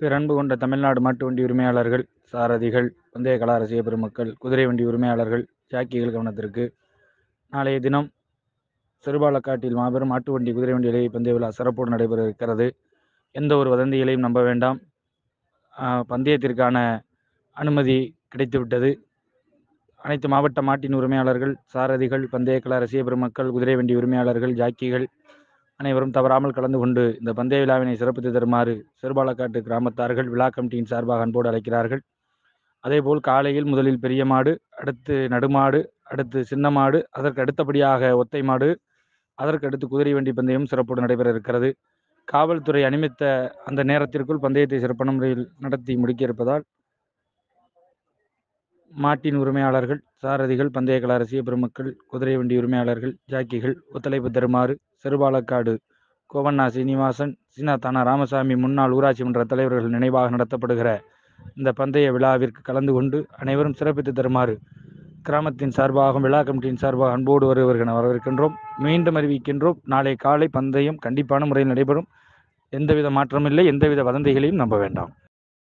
பேரன்பு கொண்ட தமிழ்நாடு மாட்டு வண்டி உரிமையாளர்கள் சாரதிகள் பந்தய கலா ரசிக பெருமக்கள் குதிரை வண்டி உரிமையாளர்கள் ஜாக்கிகள் கவனத்திற்கு நாளைய தினம் சிறுபாலக்காட்டில் மாபெரும் மாட்டு வண்டி குதிரை வண்டி இடையே பந்தய விழா சிறப்போடு நடைபெற இருக்கிறது எந்த ஒரு வதந்திகளையும் நம்ப வேண்டாம் ஆஹ் பந்தயத்திற்கான அனுமதி கிடைத்துவிட்டது அனைத்து மாவட்ட மாட்டின் உரிமையாளர்கள் சாரதிகள் பந்தய கலா ரசிக பெருமக்கள் குதிரை வண்டி உரிமையாளர்கள் ஜாக்கிகள் அனைவரும் தவறாமல் கலந்து கொண்டு இந்த பந்தய விழாவினை சிறப்பித்து தருமாறு சிறுபாலக்காட்டு கிராமத்தார்கள் விழா கமிட்டியின் சார்பாக அன்போடு அழைக்கிறார்கள் அதேபோல் காலையில் முதலில் பெரிய மாடு அடுத்து நடுமாடு அடுத்து சின்ன மாடு அதற்கு அடுத்தபடியாக ஒத்தை மாடு அதற்கு அடுத்து குதிரை வண்டி பந்தயம் சிறப்போடு நடைபெற இருக்கிறது காவல்துறை அனுமதித்த அந்த நேரத்திற்குள் பந்தயத்தை சிறப்பான முறையில் நடத்தி முடிக்க இருப்பதால் மாட்டின் உரிமையாளர்கள் சாரதிகள் பந்தய கலா ரசிக பெருமக்கள் குதிரை வண்டி உரிமையாளர்கள் ஜாக்கிகள் ஒத்துழைப்பு தருமாறு சிறுபாலக்காடு கோவண்ணா சீனிவாசன் சீனாத்தானா ராமசாமி முன்னாள் ஊராட்சி மன்ற தலைவர்கள் நினைவாக நடத்தப்படுகிற இந்த பந்தய விழாவிற்கு கலந்து கொண்டு அனைவரும் சிறப்பித்து தருமாறு கிராமத்தின் சார்பாகவும் விழா கமிட்டியின் சார்பாக அன்போடு வருவர்கள் வரவேற்கின்றோம் மீண்டும் அறிவிக்கின்றோம் நாளை காலை பந்தயம் கண்டிப்பான முறையில் நடைபெறும் எந்தவித மாற்றமில்லை எந்தவித வதந்திகளையும் நம்ப வேண்டாம்